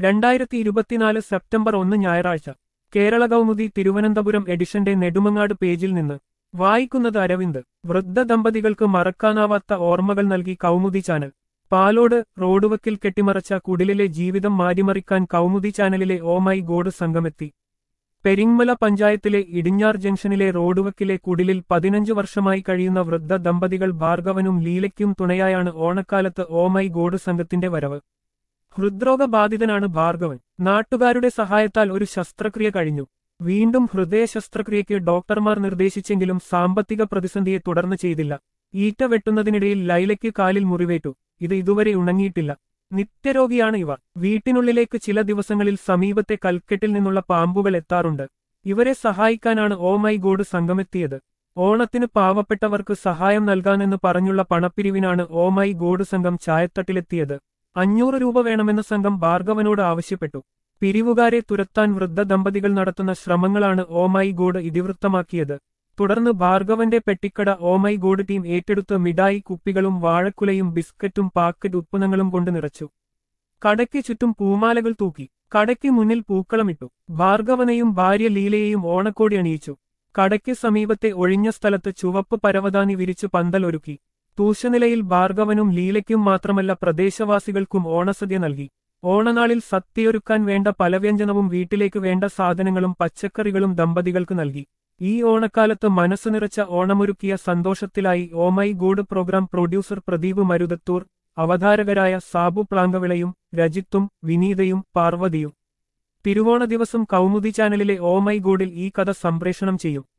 രണ്ടായിരത്തി ഇരുപത്തിനാല് സെപ്റ്റംബർ ഒന്ന് ഞായറാഴ്ച കേരള കൗമുദി തിരുവനന്തപുരം എഡിഷന്റെ നെടുമങ്ങാട് പേജിൽ നിന്ന് വായിക്കുന്നത് അരവിന്ദ് വൃദ്ധ ദമ്പതികൾക്ക് മറക്കാനാവാത്ത ഓർമ്മകൾ നൽകി കൗമുദി ചാനൽ പാലോട് റോഡുവക്കിൽ കെട്ടിമറച്ച കുടിലിലെ ജീവിതം മാറ്റിമറിക്കാൻ കൗമുദി ചാനലിലെ ഓ മൈ ഗോഡ് സംഘമെത്തി പെരിങ്മല പഞ്ചായത്തിലെ ഇടിഞ്ഞാർ ജംഗ്ഷനിലെ റോഡുവക്കിലെ കുടിലിൽ പതിനഞ്ചു വർഷമായി കഴിയുന്ന വൃദ്ധ ദമ്പതികൾ ഭാർഗവനും ലീലയ്ക്കും തുണയായാണ് ഓണക്കാലത്ത് ഓ മൈ ഗോഡ് സംഘത്തിന്റെ വരവ് ഹൃദ്രോഗബാധിതനാണ് ഭാർഗവൻ നാട്ടുകാരുടെ സഹായത്താൽ ഒരു ശസ്ത്രക്രിയ കഴിഞ്ഞു വീണ്ടും ഹൃദയ ശസ്ത്രക്രിയയ്ക്ക് ഡോക്ടർമാർ നിർദ്ദേശിച്ചെങ്കിലും സാമ്പത്തിക പ്രതിസന്ധിയെ തുടർന്ന് ചെയ്തില്ല ഈറ്റ വെട്ടുന്നതിനിടയിൽ ലൈലയ്ക്ക് കാലിൽ മുറിവേറ്റു ഇത് ഇതുവരെ ഉണങ്ങിയിട്ടില്ല നിത്യരോഗിയാണ് ഇവർ വീട്ടിനുള്ളിലേക്ക് ചില ദിവസങ്ങളിൽ സമീപത്തെ കൽക്കെട്ടിൽ നിന്നുള്ള പാമ്പുകൾ എത്താറുണ്ട് ഇവരെ സഹായിക്കാനാണ് ഓ മൈ ഗോഡ് സംഘമെത്തിയത് ഓണത്തിന് പാവപ്പെട്ടവർക്ക് സഹായം നൽകാനെന്ന് പറഞ്ഞുള്ള പണപ്പിരിവിനാണ് ഓ മൈ ഗോഡ് സംഘം ചായത്തട്ടിലെത്തിയത് അഞ്ഞൂറ് രൂപ വേണമെന്ന് സംഘം ഭാർഗവനോട് ആവശ്യപ്പെട്ടു പിരിവുകാരെ തുരത്താൻ വൃദ്ധ ദമ്പതികൾ നടത്തുന്ന ശ്രമങ്ങളാണ് ഓ മൈ ഗോഡ് ഇതിവൃത്തമാക്കിയത് തുടർന്ന് ഭാർഗവന്റെ പെട്ടിക്കട ഓ മൈ ഗോഡ് ടീം ഏറ്റെടുത്ത് മിഠായി കുപ്പികളും വാഴക്കുലയും ബിസ്ക്കറ്റും പാക്കറ്റ് ഉത്പന്നങ്ങളും കൊണ്ട് നിറച്ചു കടയ്ക്ക് ചുറ്റും പൂമാലകൾ തൂക്കി കടയ്ക്ക് മുന്നിൽ പൂക്കളമിട്ടു ഭാർഗവനെയും ഭാര്യ ലീലയെയും ഓണക്കോടി അണിയിച്ചു കടയ്ക്ക് സമീപത്തെ ഒഴിഞ്ഞ സ്ഥലത്ത് ചുവപ്പ് പരവതാനി വിരിച്ചു പന്തൽ ഒരുക്കി തൂശനിലയിൽ ഭാർഗവനും ലീലയ്ക്കും മാത്രമല്ല പ്രദേശവാസികൾക്കും ഓണസദ്യ നൽകി ഓണനാളിൽ സദ്യയൊരുക്കാൻ വേണ്ട പലവ്യഞ്ജനവും വീട്ടിലേക്ക് വേണ്ട സാധനങ്ങളും പച്ചക്കറികളും ദമ്പതികൾക്ക് നൽകി ഈ ഓണക്കാലത്ത് മനസ്സു നിറച്ച ഓണമൊരുക്കിയ സന്തോഷത്തിലായി Oh My God program producer Pradeep Maruthathoor അവതാരകരായ സാബു പ്ലാങ്കവിളയും രജിത്തും വിനീതയും പാർവതിയും തിരുവോണ ദിവസം കൗമുദി ചാനലിലെ ഓമൈ ഗോഡിൽ ഈ കഥ സംപ്രേഷണം ചെയ്യും